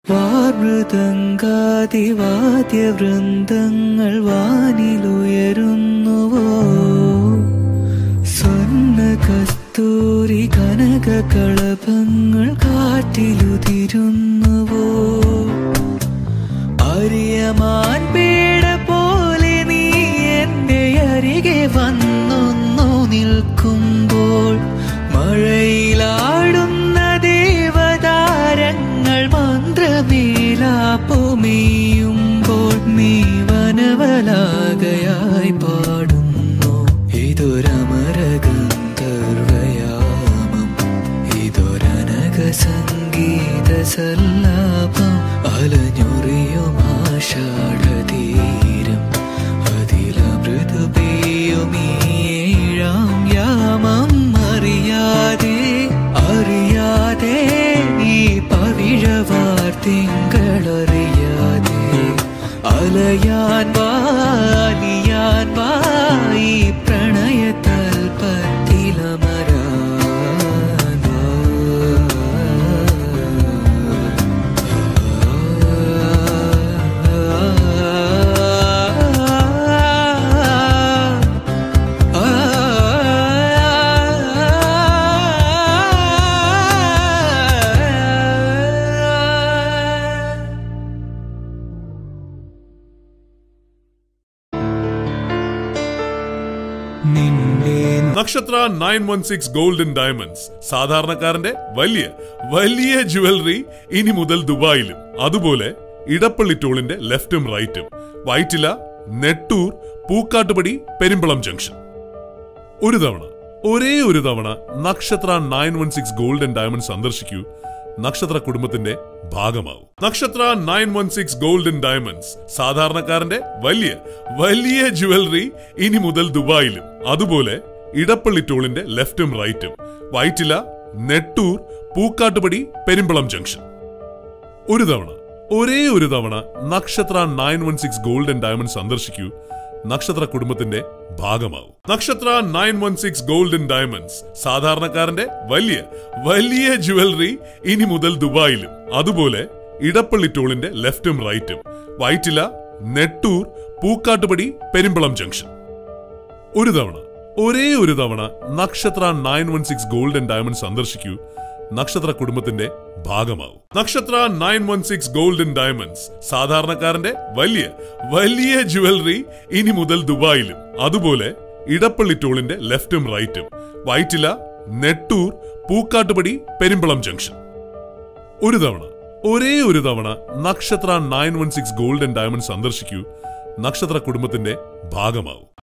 വാർമൃതങ്കാതിവാദ്യവൃന്ദങ്ങൾ വാനിലുയരുന്നുവോ സ്വർണ്ണ കസ്തൂരി കനക കളഭങ്ങൾ കാറ്റിലുതിരുന്നുവോ അറിയമാൻ പേട പോലെ നീ എന്റെ അരികെ വന്നൊന്നു നിൽക്കുമ്പോൾ മഴയിലാടുന്ന ദേവതാരങ്ങൾ മന്ത്രമേലാപ്പുമെയ്യുമ്പോൾ നീ വനവലാകയായി പാടുന്നു ഇതൊരമരഗന്ധർവയാമം ഇതൊരനക സംഗീത സല്ലാപം അലഞ്ഞൊറിയും ആഷാഢതീരം അതിലമൃദു പെയ്യുമീഴാം യാമം അറിയാതെ അറിയാതെ ഈ പവിഴവാർ തിങ്കളറിയാതെ അലയാൻ വാലിയാൻ വാ ഈ പ്രണയത്തൽ പത്തിലമരാൻ നിന്റെ Nakshatra nine one six golden diamonds സാധാരണക്കാരന്റെ വലിയ വലിയ ജുവലറി ഇനി മുതൽ ദുബായിലും അതുപോലെ ഇടപ്പള്ളി ടോളിന്റെ ലെഫ്റ്റും റൈറ്റും വൈറ്റില നെട്ടൂർ പൂക്കാട്ടുപടി പെരുമ്പളം ജംഗ്ഷൻ ഒരു തവണ ഒരേ ഒരു തവണ Nakshatra nine one six golden diamond സന്ദർശിക്കൂ നക്ഷത്ര കുടുംബത്തിന്റെ ഭാഗമാവും Nakshatra nine one six golden diamonds സാധാരണക്കാരന്റെ വലിയ വലിയ ജുവലറി ഇനി മുതൽ ദുബായിലും അതുപോലെ ഇടപ്പള്ളി ടോളിന്റെ ലെഫ്റ്റും റൈറ്റും വൈറ്റില നെട്ടൂർ പൂക്കാട്ടുപടി പെരുമ്പളം ജംഗ്ഷൻ ഒരു തവണ ഒരേ ഒരു തവണ Nakshatra nine one six golden diamond സന്ദർശിക്കൂ നക്ഷത്ര കുടുംബത്തിന്റെ ഭാഗമാവും Nakshatra nine one six golden diamonds സാധാരണക്കാരന്റെ വലിയ വലിയ ജുവലറി ഇനി മുതൽ ദുബായിലും അതുപോലെ ഇടപ്പള്ളി ടോളിന്റെ ലെഫ്റ്റും റൈറ്റും വൈറ്റില നെട്ടൂർ പൂക്കാട്ടുപടി പെരുമ്പളം ജംഗ്ഷൻ ഒരു തവണ ഒരേ ഒരു തവണ Nakshatra nine one six golden diamond സന്ദർശിക്കൂ നക്ഷത്ര കുടുംബത്തിന്റെ ഭാഗമാവും Nakshatra nine one six golden diamonds സാധാരണക്കാരന്റെ വലിയ വലിയ ജുവലറി ഇനി മുതൽ ദുബായിലും അതുപോലെ ഇടപ്പള്ളി ടോളിന്റെ ലെഫ്റ്റും റൈറ്റും വൈറ്റില നെട്ടൂർ പൂക്കാട്ടുപടി പെരുമ്പളം ജംഗ്ഷൻ ഒരു തവണ ഒരേ ഒരു തവണ Nakshatra nine one six golden diamond സന്ദർശിക്കൂ നക്ഷത്ര കുടുംബത്തിന്റെ ഭാഗമാവും